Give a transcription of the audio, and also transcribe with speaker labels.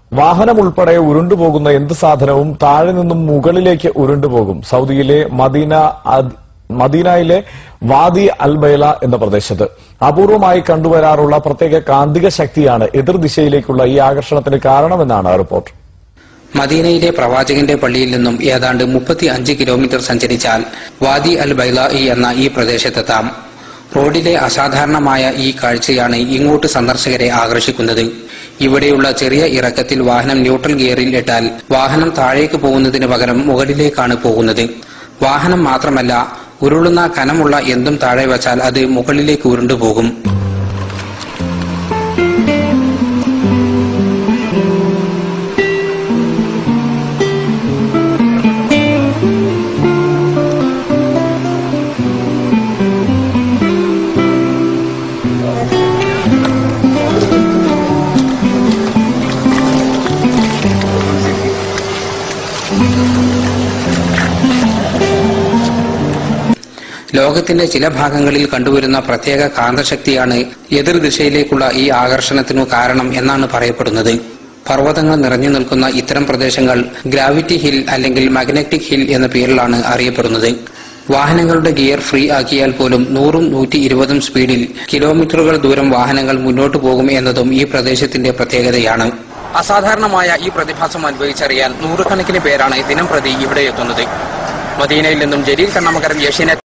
Speaker 1: വാഹനം ഉൾപ്പെടെ ഉരുണ്ടുപോകുന്ന എന്ത് സാധനവും താഴെ നിന്നും മുകളിലേക്ക് ഉരുണ്ടുപോകും സൗദിയിലെ മദീന അദ്- മദീനയിലെ വാദി അൽബൈല എന്ന പ്രദേശത്ത് അപൂർവമായി കണ്ടുവരാറുള്ള പ്രത്യേക കാന്തിക ശക്തിയാണ് എതിർദിശയിലേക്കുള്ള ഈ ആകർഷണത്തിന് കാരണമെന്നാണ് റിപ്പോർട്ട്
Speaker 2: മദീനയിലെ പ്രവാചകന്റെ പള്ളിയിൽ നിന്നും ഏതാണ്ട് മുപ്പത്തി അഞ്ച് കിലോമീറ്റർ സഞ്ചരിച്ചാൽ വാദി അൽ ബൈലായി എന്ന ഈ പ്രദേശത്തെത്താം റോഡിലെ അസാധാരണമായ ഈ കാഴ്ചയാണ് ഇങ്ങോട്ട് സന്ദർശകരെ ആകർഷിക്കുന്നത് ഇവിടെയുള്ള ചെറിയ ഇറക്കത്തിൽ വാഹനം ന്യൂട്രൽ ഗിയറിൽ ഇട്ടാൽ വാഹനം താഴേക്ക് പോകുന്നതിന് പകരം മുകളിലേക്കാണ് പോകുന്നത് വാഹനം മാത്രമല്ല ഉരുളുന്ന കനമുള്ള എന്തും താഴെ വച്ചാൽ അത് മുകളിലേക്ക് ഉരുണ്ടുപോകും ലോകത്തിന്റെ ചില ഭാഗങ്ങളിൽ കണ്ടുവരുന്ന പ്രത്യേക കാന്തശക്തിയാണ് എതിർദിശയിലേക്കുള്ള ഈ ആകർഷണത്തിനു കാരണം എന്നാണ് പറയപ്പെടുന്നത് പർവ്വതങ്ങൾ നിറഞ്ഞു നിൽക്കുന്ന ഇത്തരം പ്രദേശങ്ങൾ ഗ്രാവിറ്റി ഹിൽ അല്ലെങ്കിൽ മാഗ്നറ്റിക് ഹിൽ എന്ന പേരിലാണ് അറിയപ്പെടുന്നത് വാഹനങ്ങളുടെ ഗിയർ ഫ്രീ ആക്കിയാൽ പോലും നൂറും നൂറ്റി ഇരുപതും സ്പീഡിൽ കിലോമീറ്ററുകൾ ദൂരം വാഹനങ്ങൾ മുന്നോട്ട് പോകും എന്നതും ഈ പ്രദേശത്തിന്റെ പ്രത്യേകതയാണ് അസാധാരണമായ ഈ പ്രതിഭാസം അനുഭവിച്ചറിയാൻ നൂറുകണക്കിന് പേരാണ് ദിനം പ്രതി ഇവിടെ എത്തുന്നത് മദീനയിൽ നിന്നും ജലീൽ കണ്ണമകരം ഏഷ്യനെറ്റ്